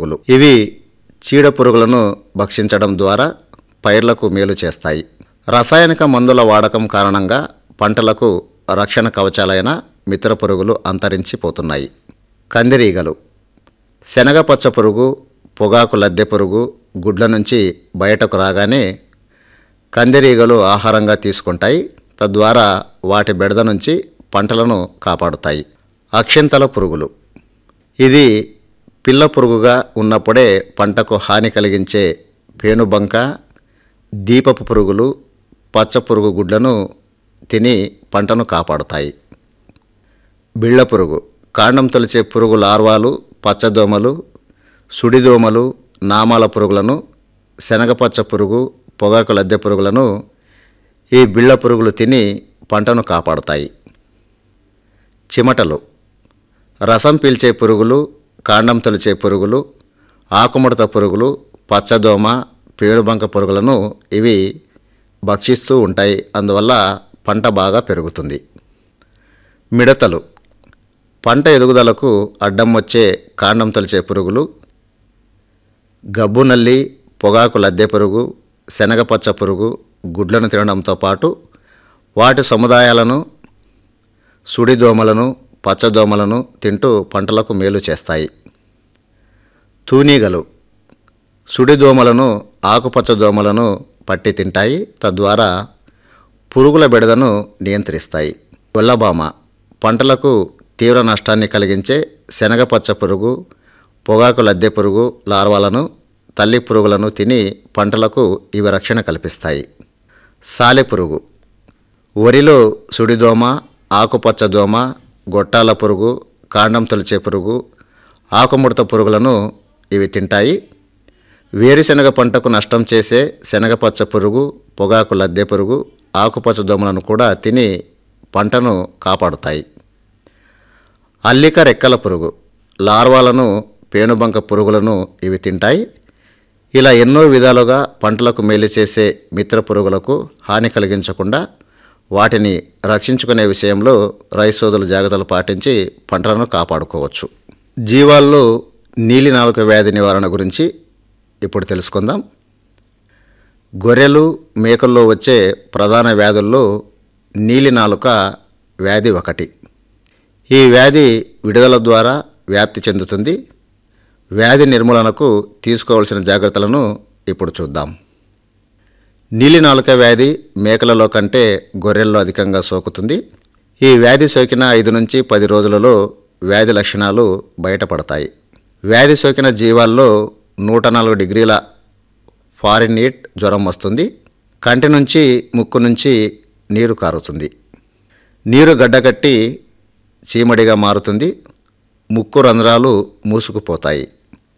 పురుగులు ఇవి చీడ పురుగులను భక్షించడం ద్వారా పైర్లకు మేలు చేస్తాయి రసాయనిక మందుల వాడకం కారణంగా పంటలకు రక్షణ కవచాలైన మిత్ర పురుగులు అంతరించిపోతున్నాయి కందిరీగలు శనగపచ్చ పురుగు పొగాకు లద్దె పురుగు గుడ్ల నుంచి బయటకు రాగానే కందిరీగలు ఆహారంగా తీసుకుంటాయి తద్వారా వాటి బెడద నుంచి పంటలను కాపాడుతాయి అక్షింతల పురుగులు ఇది పిల్ల పురుగుగా ఉన్నప్పుడే పంటకు హాని కలిగించే పేనుబంక దీపపు పురుగులు పచ్చ పురుగు గుడ్లను తిని పంటను కాపాడుతాయి బిళ్ళ పురుగు కాండం తొలిచే పురుగు లార్వాలు పచ్చదోమలు సుడిదోమలు నామాల పురుగులను శనగపచ్చ పురుగు పొగాకు లద్దె పురుగులను ఈ బిళ్ళ పురుగులు తిని పంటను కాపాడుతాయి చిమటలు రసం పీల్చే పురుగులు కాండం తొలిచే పురుగులు ఆకుముడత పురుగులు పచ్చదోమ పేడుబంక పురుగులను ఇవి భక్షిస్తూ ఉంటాయి అందువల్ల పంట బాగా పెరుగుతుంది మిడతలు పంట ఎదుగుదలకు అడ్డం వచ్చే కాండం తొలిచే పురుగులు గబ్బు నల్లి పొగాకు లద్దె పురుగు శనగపచ్చ పురుగు గుడ్లను తినడంతో పాటు వాటి సముదాయాలను సుడిదోమలను పచ్చదోమలను తింటూ పంటలకు మేలు చేస్తాయి తూనీగలు సుడిదోమలను ఆకుపచ్చ దోమలను పట్టి తింటాయి తద్వారా పురుగుల బెడదను నియంత్రిస్తాయి గొల్లబామ పంటలకు తీవ్ర నష్టాన్ని కలిగించే శనగపచ్చ పురుగు పొగాకు లద్దె పురుగు లార్వాలను తల్లి పురుగులను తిని పంటలకు ఇవి రక్షణ కల్పిస్తాయి సాలెపురుగు వరిలో సుడిదోమ ఆకుపచ్చ దోమ గొట్టాల పురుగు కాండం తొలిచే పురుగు ఆకుముడత పురుగులను ఇవి తింటాయి వేరుశనగ పంటకు నష్టం చేసే శనగపచ్చ పురుగు పొగాకు లద్దె పురుగు ఆకుపచ్చ దోమలను కూడా తిని పంటను కాపాడుతాయి అల్లిక రెక్కల పురుగు లార్వాలను పేనుబంక పురుగులను ఇవి తింటాయి ఇలా ఎన్నో విధాలుగా పంటలకు మేలు చేసే మిత్ర పురుగులకు హాని కలిగించకుండా వాటిని రక్షించుకునే విషయంలో రైతు సోదరులు జాగ్రత్తలు పాటించి పంటలను కాపాడుకోవచ్చు జీవాల్లో నీలి నాలుక వ్యాధి నివారణ గురించి ఇప్పుడు తెలుసుకుందాం గొర్రెలు మేకల్లో వచ్చే ప్రధాన వ్యాధుల్లో నీలి నాలుక వ్యాధి ఒకటి ఈ వ్యాధి విడుదల ద్వారా వ్యాప్తి చెందుతుంది వ్యాధి నిర్మూలనకు తీసుకోవాల్సిన జాగ్రత్తలను ఇప్పుడు చూద్దాం నీలి నాలుక వ్యాధి మేకలలో కంటే గొర్రెల్లో అధికంగా సోకుతుంది ఈ వ్యాధి సోకిన ఐదు నుంచి పది రోజులలో వ్యాధి లక్షణాలు బయటపడతాయి వ్యాధి సోకిన జీవాల్లో నూట నాలుగు డిగ్రీల ఫారినీట్ జ్వరం వస్తుంది కంటి నుంచి ముక్కు నుంచి నీరు కారుతుంది నీరు గడ్డకట్టి చీమడిగా మారుతుంది ముక్కు రంధ్రాలు మూసుకుపోతాయి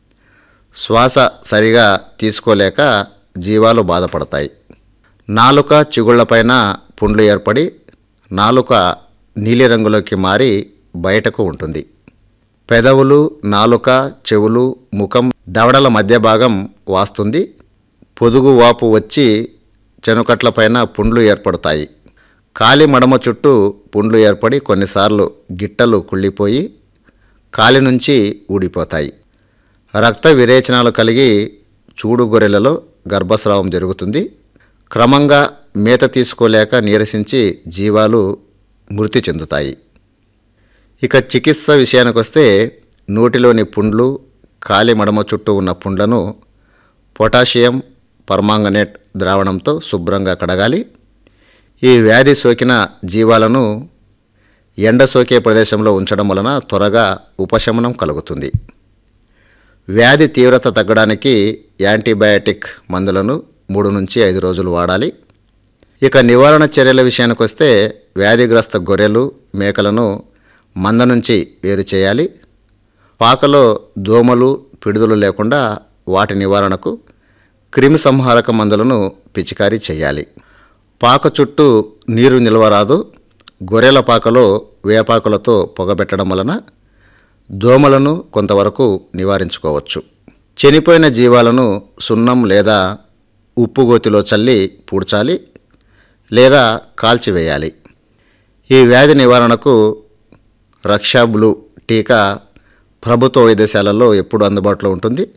శ్వాస సరిగా తీసుకోలేక జీవాలు బాధపడతాయి నాలుక చిగుళ్లపైన పుండ్లు ఏర్పడి నాలుక నీలిరంగులోకి మారి బయటకు ఉంటుంది పెదవులు నాలుక చెవులు ముఖం దవడల మధ్య భాగం వాస్తుంది పొదుగు వాపు వచ్చి చెనుకట్లపైన పుండ్లు ఏర్పడతాయి కాలి మడమ చుట్టూ పుండ్లు ఏర్పడి కొన్నిసార్లు గిట్టలు కుళ్ళిపోయి కాలి నుంచి ఊడిపోతాయి రక్త విరేచనాలు కలిగి చూడు గొర్రెలలో గర్భస్రావం జరుగుతుంది క్రమంగా మేత తీసుకోలేక నీరసించి జీవాలు మృతి చెందుతాయి ఇక చికిత్స విషయానికి వస్తే నోటిలోని పుండ్లు కాలి మడమ చుట్టూ ఉన్న పుండ్లను పొటాషియం పర్మాంగనేట్ ద్రావణంతో శుభ్రంగా కడగాలి ఈ వ్యాధి సోకిన జీవాలను ఎండ సోకే ప్రదేశంలో ఉంచడం వలన త్వరగా ఉపశమనం కలుగుతుంది వ్యాధి తీవ్రత తగ్గడానికి యాంటీబయాటిక్ మందులను మూడు నుంచి ఐదు రోజులు వాడాలి ఇక నివారణ చర్యల విషయానికి వస్తే వ్యాధిగ్రస్త గొర్రెలు మేకలను మంద నుంచి వేరు చేయాలి పాకలో దోమలు పిడుదలు లేకుండా వాటి నివారణకు క్రిమి సంహారక మందులను పిచికారీ చేయాలి పాక చుట్టూ నీరు నిల్వరాదు గొర్రెల పాకలో వేపాకులతో పొగబెట్టడం వలన దోమలను కొంతవరకు నివారించుకోవచ్చు చనిపోయిన జీవాలను సున్నం లేదా ఉప్పు గోతిలో చల్లి పూడ్చాలి లేదా కాల్చివేయాలి ఈ వ్యాధి నివారణకు రక్షా బ్లూ టీకా ప్రభుత్వ వైద్యశాలల్లో ఎప్పుడు అందుబాటులో ఉంటుంది